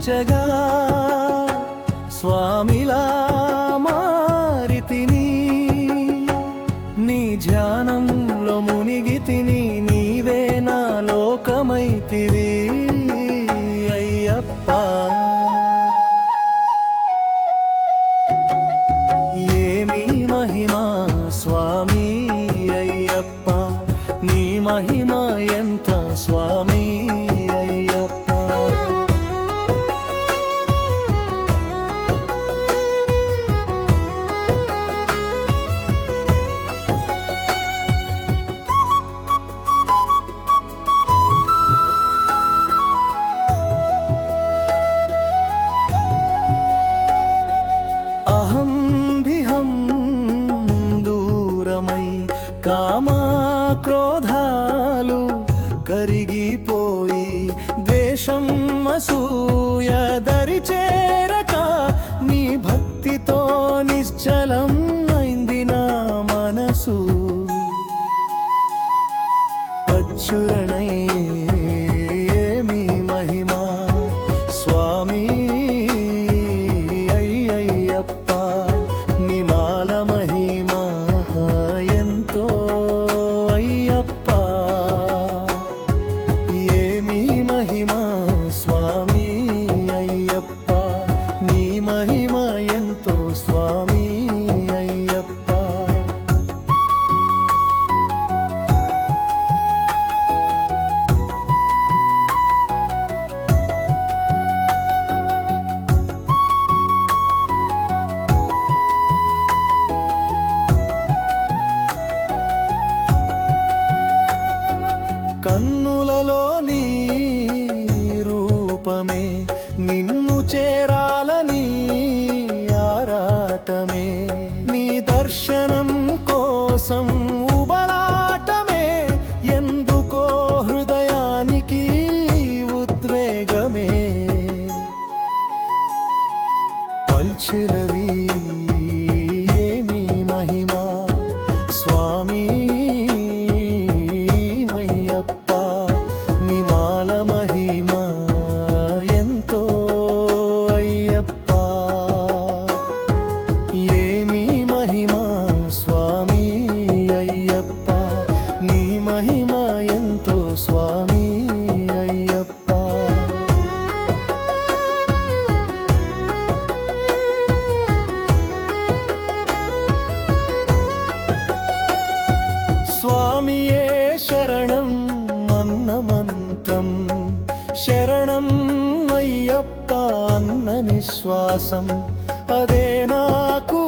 పూజించగా స్వామిలా మారితిని నీ ధ్యానంలో మునిగితిని నీవే నా లోకమైతివి అయ్యప్ప ఏమి మహిమా స్వామి అయ్యప్ప నీ మహిమ ఎంత స్వామి అయ్యప్ప అహం విహం దూరమై కామా క్రోధాలు కరిగిపోయి ద్వేషం అసూయ దరి చేరక నీ భక్తితో నిశ్చలం అయింది నా మనసు అచ్చురణై ఏమి మహిమా స్వామి అయ్యయ్యప్ప నిమాల మహిమా ఎంతో అయ్యప్ప ఏమి మహిమా స్వామి అయ్యప్ప నీ మహిమ ఎంతో స్వామి అయ్యప్ప కన్నులలో నీ రూపమే నిన్ను చేరాలని ఆరాటమే నీ దర్శనం కోసం ఉబలాటమే ఎందుకో హృదయానికి ఉద్వేగమే పల్చిరవి ఏమి మహిమా స్వామి అయ్యప్ప నిమాల మహిమ ఎంతో అయ్యప్ప ఏమి మహిమా స్వామి అయ్యప్ప నీ మహిమ ఎంతో స్వామి అయ్యప్ప స్వామియే శరణం అన్నమంతం శరణం అయ్యప్ప అన్న నిశ్వాసం అదే నాకు